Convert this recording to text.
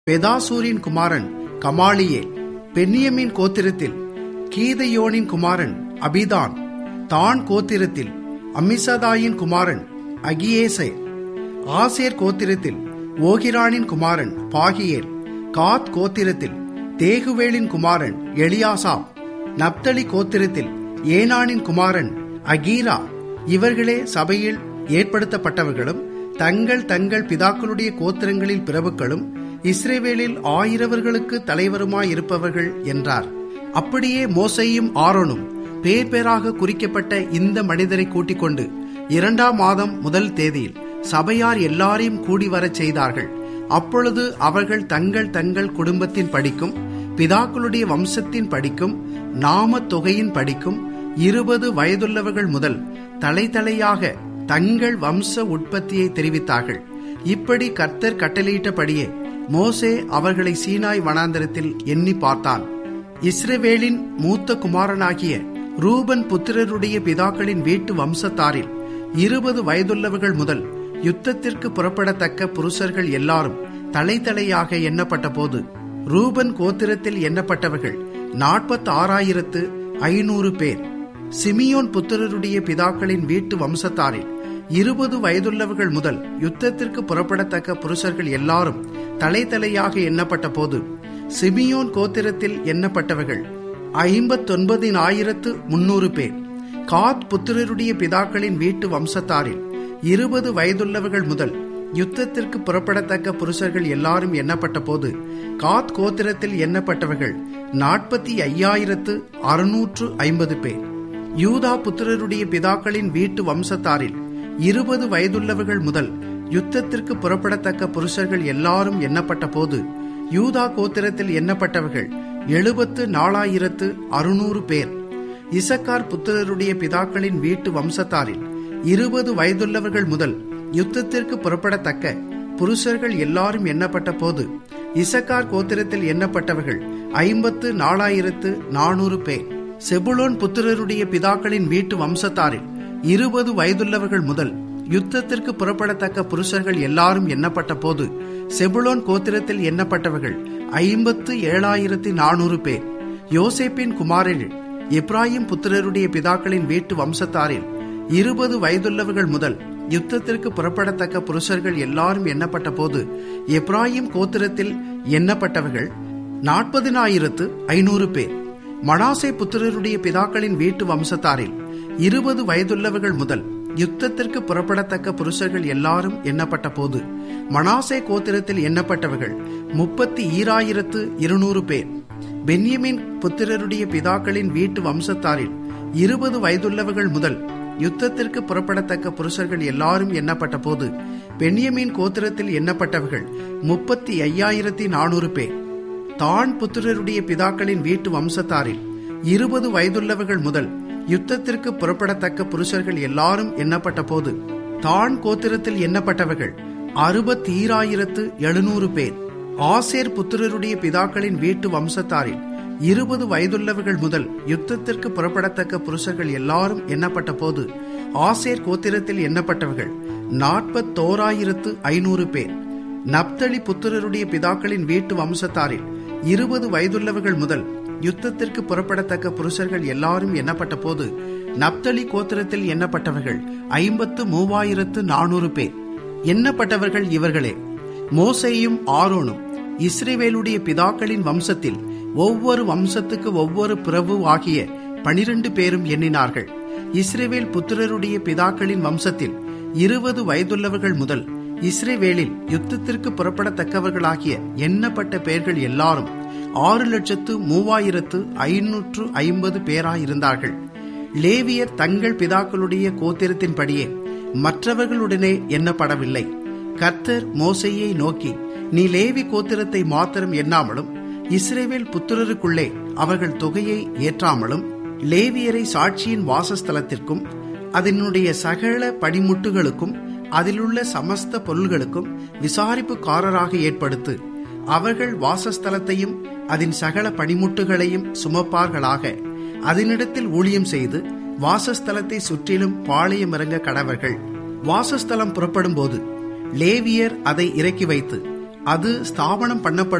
பெதாசூரின் குமாரன் கமாலியேல் பென்னியமின் கோத்திரத்தில் கீதையோனின் குமாரன் அபிதான் தான் கோத்திரத்தில் அம்மிசதாயின் குமாரன் அகியேசர் ஆசேர் கோத்திரத்தில் ஓகிரானின் குமாரன் பாகியேல் காத் கோத்திரத்தில் தேகுவேலின் குமாரன் எலியாசாப் நப்தலி கோத்திரத்தில் ஏனானின் குமாரன் அகீரா இவர்களே சபையில் ஏற்படுத்தப்பட்டவர்களும் தங்கள் தங்கள் பிதாக்களுடைய கோத்திரங்களில் பிரபுக்களும் இஸ்ரேவேலில் ஆயிரவர்களுக்கு தலைவருமாயிருப்பவர்கள் என்றார் அப்படியே மோசையும் ஆரோனும் பேர் பேராக குறிக்கப்பட்ட இந்த மனிதரை கூட்டிக் கொண்டு இரண்டாம் மாதம் முதல் தேதியில் சபையார் எல்லாரையும் கூடி வரச் செய்தார்கள் அப்பொழுது அவர்கள் தங்கள் தங்கள் குடும்பத்தின் படிக்கும் பிதாக்களுடைய வம்சத்தின் படிக்கும் நாம தொகையின் படிக்கும் இருபது வயதுள்ளவர்கள் முதல் தலை தலையாக தங்கள் வம்ச உற்பத்தியை தெரிவித்தார்கள் இப்படி கர்த்தர் கட்டளையிட்டபடியே மோசே அவர்களை சீனாய் வனாந்தரத்தில் எண்ணி பார்த்தான் இஸ்ரவேலின் மூத்த குமாரனாகிய ரூபன் புத்திரருடைய பிதாக்களின் வீட்டு வம்சத்தாரில் இருபது வயதுள்ளவர்கள் முதல் யுத்தத்திற்கு புறப்படத்தக்க புருஷர்கள் எல்லாரும் தலை தலையாக எண்ணப்பட்ட போது ரூபன் கோத்திரத்தில் எண்ணப்பட்டவர்கள் நாற்பத்தி ஆறாயிரத்து ஐநூறு பேர் சிமியோன் புத்திரருடைய பிதாக்களின் வீட்டு வம்சத்தாரில் இருபது வயதுள்ளவர்கள் முதல் யுத்தத்திற்கு புறப்படத்தக்க புருஷர்கள் எல்லாரும் தலை தலையாக எண்ணப்பட்ட போது சிமியோன் கோத்திரத்தில் எண்ணப்பட்டவர்கள் ஐம்பத்தொன்பதினாயிரத்து முன்னூறு பேர் காத் புத்திரருடைய பிதாக்களின் வீட்டு வம்சத்தாரில் இருபது வயதுள்ளவர்கள் முதல் யுத்தத்திற்கு புறப்படத்தக்க புருஷர்கள் எல்லாரும் எண்ணப்பட்ட போது காத் கோத்திரத்தில் எண்ணப்பட்டவர்கள் நாற்பத்தி ஐயாயிரத்து அறுநூற்று ஐம்பது பேர் யூதா புத்திரருடைய பிதாக்களின் வீட்டு வம்சத்தாரில் இருபது வயதுள்ளவர்கள் முதல் யுத்தத்திற்கு புறப்படத்தக்க புருஷர்கள் எல்லாரும் எண்ணப்பட்ட போது யூதா கோத்திரத்தில் எண்ணப்பட்டவர்கள் எழுபத்து நாலாயிரத்து அறுநூறு பேர் இசக்கார் புத்திரருடைய பிதாக்களின் வீட்டு வம்சத்தாரில் இருபது வயதுள்ளவர்கள் முதல் யுத்தத்திற்கு புறப்படத்தக்க புருஷர்கள் எல்லாரும் எண்ணப்பட்ட போது இசக்கார் கோத்திரத்தில் எண்ணப்பட்டவர்கள் ஐம்பத்து நாலாயிரத்து நானூறு பேர் செபுலோன் புத்திரருடைய பிதாக்களின் வீட்டு வம்சத்தாரில் இருபது வயதுள்ளவர்கள் முதல் யுத்தத்திற்கு புறப்படத்தக்க புருஷர்கள் எல்லாரும் எண்ணப்பட்ட போது செபுலோன் கோத்திரத்தில் எண்ணப்பட்டவர்கள் ஐம்பத்து ஏழாயிரத்தி நானூறு பேர் யோசேப்பின் குமாரர்கள் எப்ராஹிம் புத்திரருடைய பிதாக்களின் வீட்டு வம்சத்தாரில் இருபது வயதுள்ளவர்கள் முதல் யுத்தத்திற்கு புறப்படத்தக்க புருஷர்கள் எல்லாரும் எண்ணப்பட்ட போது எப்ராஹிம் கோத்திரத்தில் எண்ணப்பட்டவர்கள் நாற்பதினாயிரத்து ஐநூறு பேர் மனாசே புத்திரருடைய பிதாக்களின் வீட்டு வம்சத்தாரில் இருபது வயதுள்ளவர்கள் முதல் யுத்தத்திற்கு புறப்படத்தக்க புருஷர்கள் எல்லாரும் எண்ணப்பட்ட போது மனாசே கோத்திரத்தில் எண்ணப்பட்டவர்கள் முப்பத்தி ஈராயிரத்து இருநூறு பேர் பென்யமின் புத்திரருடைய பிதாக்களின் வீட்டு வம்சத்தாரில் இருபது வயதுள்ளவர்கள் முதல் யுத்தத்திற்கு புறப்படத்தக்க புருஷர்கள் எல்லாரும் எண்ணப்பட்ட போது பென்யமின் கோத்திரத்தில் எண்ணப்பட்டவர்கள் முப்பத்தி ஐயாயிரத்தி நானூறு பேர் தான் புத்திரருடைய பிதாக்களின் வீட்டு வம்சத்தாரில் இருபது வயதுள்ளவர்கள் முதல் யுத்தத்திற்கு புறப்படத்தக்க புருஷர்கள் எல்லாரும் எண்ணப்பட்ட போது தான் கோத்திரத்தில் எண்ணப்பட்டவர்கள் அறுபத்தி ஈராயிரத்து எழுநூறு பேர் ஆசேர் புத்திரருடைய பிதாக்களின் வீட்டு வம்சத்தாரில் இருபது வயதுள்ளவர்கள் முதல் யுத்தத்திற்கு புறப்படத்தக்க புருஷர்கள் எல்லாரும் எண்ணப்பட்ட போது ஆசேர் கோத்திரத்தில் எண்ணப்பட்டவர்கள் நாற்பத்தோராயிரத்து ஐநூறு பேர் நப்தலி புத்திரருடைய பிதாக்களின் வீட்டு வம்சத்தாரில் இருபது வயதுள்ளவர்கள் முதல் யுத்தத்திற்கு புறப்படத்தக்க புருஷர்கள் எல்லாரும் எண்ணப்பட்ட போது நப்தலி கோத்திரத்தில் எண்ணப்பட்டவர்கள் ஐம்பத்து மூவாயிரத்து நானூறு பேர் எண்ணப்பட்டவர்கள் இவர்களே மோசையும் ஆரோனும் இஸ்ரேவேலுடைய பிதாக்களின் வம்சத்தில் ஒவ்வொரு வம்சத்துக்கு ஒவ்வொரு பிரபு ஆகிய பனிரெண்டு பேரும் எண்ணினார்கள் இஸ்ரேவேல் புத்திரருடைய பிதாக்களின் வம்சத்தில் இருபது வயதுள்ளவர்கள் முதல் இஸ்ரேவேலில் யுத்தத்திற்கு புறப்படத்தக்கவர்களாகிய எண்ணப்பட்ட பெயர்கள் எல்லாரும் ஆறு லட்சத்து மூவாயிரத்து ஐநூற்று ஐம்பது பேராயிருந்தார்கள் லேவியர் தங்கள் பிதாக்களுடைய கோத்திரத்தின்படியே மற்றவர்களுடனே எண்ணப்படவில்லை கர்த்தர் மோசையை நோக்கி நீ லேவி கோத்திரத்தை மாத்திரம் எண்ணாமலும் இஸ்ரேவேல் புத்திரருக்குள்ளே அவர்கள் தொகையை ஏற்றாமலும் லேவியரை சாட்சியின் வாசஸ்தலத்திற்கும் அதனுடைய சகல படிமுட்டுகளுக்கும் அதிலுள்ள சமஸ்த பொருள்களுக்கும் விசாரிப்புக்காரராக ஏற்படுத்து அவர்கள் வாசஸ்தலத்தையும் அதன் சகல பணிமுட்டுகளையும் சுமப்பார்களாக அதனிடத்தில் ஊழியம் செய்து வாசஸ்தலத்தை சுற்றிலும் பாளையம் இறங்க கடவர்கள் வாசஸ்தலம் புறப்படும் போது லேவியர் அதை இறக்கி வைத்து அது ஸ்தாபனம் பண்ணப்படும்